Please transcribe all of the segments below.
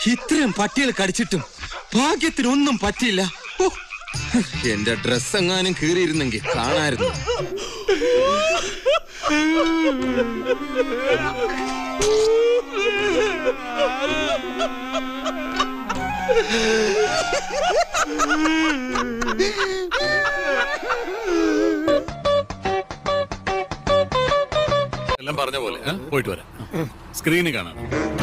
ഇത്രയും പട്ടികൾ കടിച്ചിട്ടും ഭാഗ്യത്തിനൊന്നും പറ്റിയില്ല ഓ, എന്റെ ഡ്രസ് എങ്ങാനും കീറിയിരുന്നെങ്കിൽ കാണായിരുന്നു എല്ലാം പറഞ്ഞ പോലെ ആ? പോയിട്ട് വരാം സ്ക്രീനിൽ കാണാം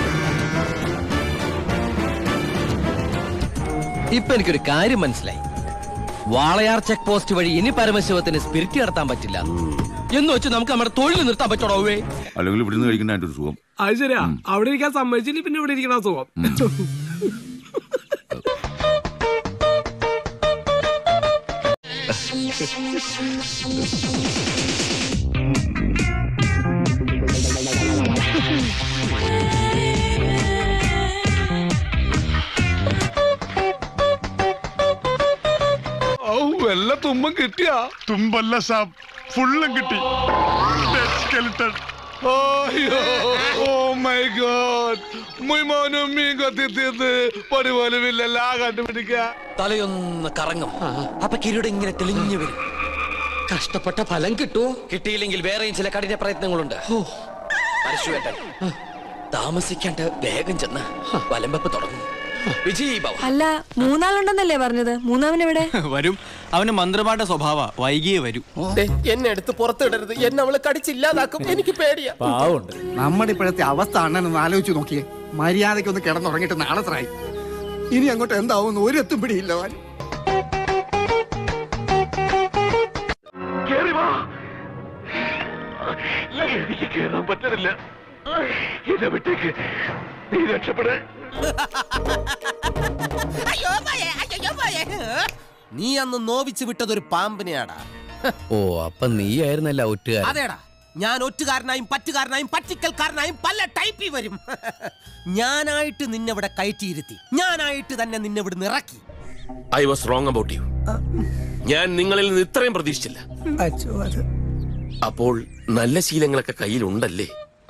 ഇപ്പൊ എനിക്കൊരു കാര്യം മനസ്സിലായി വാളയാർ ചെക്ക് പോസ്റ്റ് വഴി ഇനി പരമശിവത്തിന് സ്പിരിറ്റ് നടത്താൻ പറ്റില്ല എന്ന് വെച്ച് നമുക്ക് നമ്മുടെ തൊഴിൽ നിർത്താൻ പറ്റണോ അല്ലെങ്കിൽ ഇവിടുന്ന് കഴിക്കുന്ന ഒരു സുഖം അത് ശരിയാ അവിടെ ഇരിക്കാൻ സമ്മതിച്ചില്ല പിന്നെ ഇവിടെ ഇരിക്കണ സുഖം വല്ല തുമ്പം കിട്ടിയാ തുമ്പല്ല സാബ് ഫുള്ളും കിട്ടി സ്കെൽട്ടൺ അയ്യോ ഓ മൈ ഗോഡ് മുയ് മോനും മീൻ കൊത്തി തീർന്ന് പൊടി പോലും ഇല്ലല്ല കണ്ടുപിടിക്ക തലയൊന്ന് കറങ്ങും അപ്പൊ കിരീടം ഇങ്ങനെ തെളിഞ്ഞു വരും കഷ്ടപ്പെട്ട ഫലം കിട്ടുമോ കിട്ടിയില്ലെങ്കിൽ വേറെയും ചില കഠിന പ്രയത്നങ്ങളുണ്ട് പരശുവേട്ടൻ താമസിക്കാണ്ട് വേഗം ചെന്ന് വലമ്പപ്പ് തുടങ്ങും വിജയ് ഭവ അല്ല മൂന്നാളുണ്ടെന്നല്ലേ പറഞ്ഞത് മൂന്നാമൻ എവിടെ വരും അവന് മന്ത്രപാഠ സ്വഭാവ വൈകിയേ വരൂ എന്നെ എടുത്ത് പുറത്തിടരുത് എന്നെ അവള് കടിച്ചില്ലാതാക്കും എനിക്ക് പേടിയാ പാവുണ്ട് നമ്മുടെ ഇപ്പോഴത്തെ അവസ്ഥ അണ്ണനൊന്ന് ആലോചിച്ച് നോക്കിയേ മര്യാദയ്ക്കൊന്ന് കിടന്നുറങ്ങിയിട്ട് നാളത്രായി ഇനി അങ്ങോട്ട് എന്താവും ഒരെത്തും പിടിയില്ല അവൻ എനിക്ക് കേറാൻ പറ്റണില്ല എന്നെ വിട്ടേക്ക് നീ രക്ഷപ്പെടേ നീ അന്ന് നോവിച്ച് വിട്ടതൊരു പാമ്പിനെയാടാ ഓ അപ്പൊ നീയായിരുന്നല്ല ഒറ്റുകാരൻ അതേടാ ഞാൻ ഒറ്റുകാരനായും പറ്റുകാരനായും പറ്റിക്കൽക്കാരനായും പല ടൈപ്പിൽ വരും ഞാനായിട്ട് നിന്നെ ഇവിടെ കയറ്റിയിരുത്തി ഞാനായിട്ട് തന്നെ നിന്നെ ഇവിടെ ഇറക്കി I was wrong about you ഞാൻ നിങ്ങളിൽ നിന്ന് ഇത്രയും പ്രതീക്ഷിച്ചില്ല അപ്പോൾ നല്ല ശീലങ്ങളൊക്കെ കയ്യിലുണ്ടല്ലേ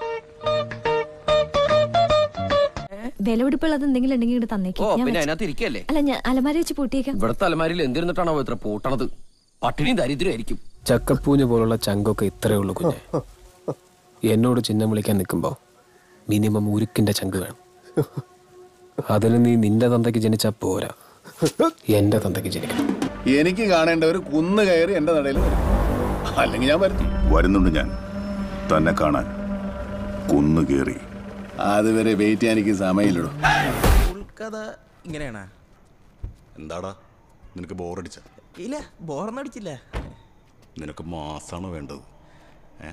വിലപിടിപ്പുള്ളത് എന്തെങ്കിലും ഉണ്ടെങ്കിൽ ഇങ്ങോട്ട് ഓ തന്നേക്കും ഞാൻ പിന്നെ വെച്ച്- അതിനകത്ത് ഇരിക്കല്ലേ അല്ല ഞാൻ അലമാര വെച്ച് പൂട്ടിയേക്കാം ഇവിടുത്തെ അലമാരിൽ എന്തിരുന്നിട്ടാണോ ഇത്ര പൂട്ടണത് പട്ടിണിയും ദരിദ്രമായിരിക്കും ചക്കപ്പൂഞ്ഞ് പോലുള്ള ചങ്കൊക്കെ ഇത്രേ ഉള്ളൂ കുഞ്ഞെ എന്നോട് ചിഹ്നം വിളിക്കാൻ നിൽക്കുമ്പോ മിനിമം ഉരുക്കിന്റെ ചങ്ക് വേണം അതിന് നീ നിന്റെ തന്തയ്ക്ക് ജനിച്ചാ പോരാ എന്റെ തന്തയ്ക്ക് ജനിക്കണം എനിക്ക് കാണേണ്ടവർ കുന്ന് കയറി എന്റെ നടയിൽ വരും അല്ലെങ്കിൽ ഞാൻ വരുത്തി വരുന്നുണ്ട് ഞാൻ തന്നെ കാണാൻ കുന്നു കയറി അതുവരെ വെയിറ്റ് ചെയ്യാൻ എനിക്ക് സമയമില്ലടോ കഥ ഇങ്ങനെയാണാ എന്താടാ നിനക്ക് ബോറടിച്ച ഇല്ല ബോർന്നടിച്ചില്ല നിനക്ക് മാസാണ് വേണ്ടത് ഏ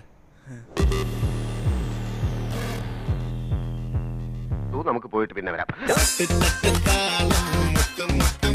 നമുക്ക് പോയിട്ട് പിന്നെ വരാം